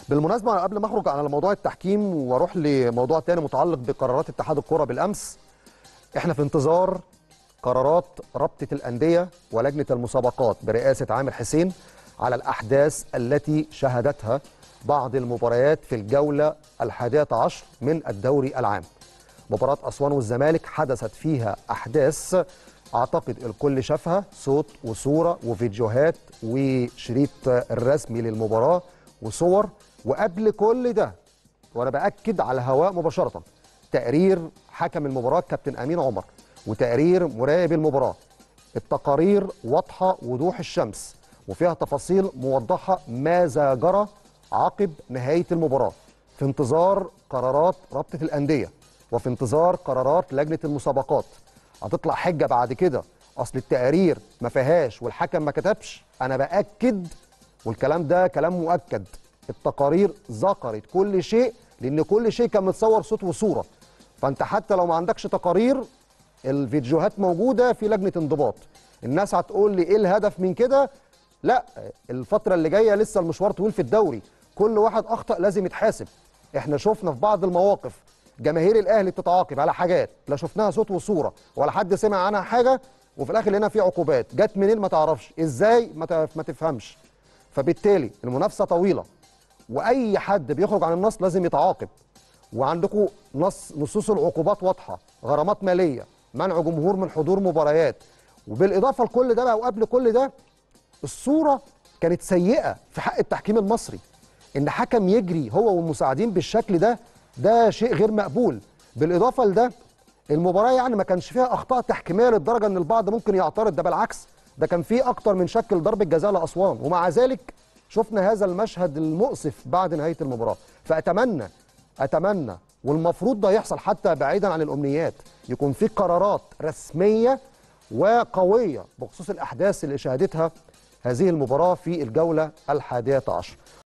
بالمناسبه قبل ما اخرج عن موضوع التحكيم واروح لموضوع تاني متعلق بقرارات اتحاد الكره بالامس احنا في انتظار قرارات رابطه الانديه ولجنه المسابقات برئاسه عامر حسين على الاحداث التي شهدتها بعض المباريات في الجوله الحادية عشر من الدوري العام مباراة أسوان والزمالك حدثت فيها أحداث أعتقد الكل شافها صوت وصورة وفيديوهات وشريط الرسمي للمباراة وصور وقبل كل ده وأنا بأكد على الهواء مباشرة تقرير حكم المباراة كابتن أمين عمر وتقرير مراقب المباراة التقارير واضحة وضوح الشمس وفيها تفاصيل موضحة ماذا جرى عقب نهاية المباراة في انتظار قرارات رابطة الأندية وفي انتظار قرارات لجنة المسابقات هتطلع حجة بعد كده أصل التقارير ما فيهاش والحكم ما كتبش أنا بأكد والكلام ده كلام مؤكد التقارير ذكرت كل شيء لأن كل شيء كان متصور صوت وصورة فأنت حتى لو ما عندكش تقارير الفيديوهات موجودة في لجنة انضباط الناس هتقول لي إيه الهدف من كده لا الفترة اللي جاية لسه المشوار طويل في الدوري كل واحد أخطأ لازم يتحاسب احنا شفنا في بعض المواقف جماهير الاهلي بتتعاقب على حاجات لا شفناها صوت وصوره ولا حد سمع عنها حاجه وفي الاخر لقينا في عقوبات جت منين ما تعرفش ازاي ما ما تفهمش فبالتالي المنافسه طويله واي حد بيخرج عن النص لازم يتعاقب وعندكم نص نصوص العقوبات واضحه غرامات ماليه منع جمهور من حضور مباريات وبالاضافه لكل ده بقى وقبل كل ده الصوره كانت سيئه في حق التحكيم المصري ان حكم يجري هو والمساعدين بالشكل ده ده شيء غير مقبول بالاضافه لده المباراه يعني ما كانش فيها اخطاء تحكيميه للدرجه ان البعض ممكن يعترض ده بالعكس ده كان فيه اكتر من شكل ضربه جزاء لاسوان ومع ذلك شفنا هذا المشهد المؤسف بعد نهايه المباراه فاتمنى اتمنى والمفروض ده يحصل حتى بعيدا عن الامنيات يكون في قرارات رسميه وقويه بخصوص الاحداث اللي شهدتها هذه المباراه في الجوله الحادية عشر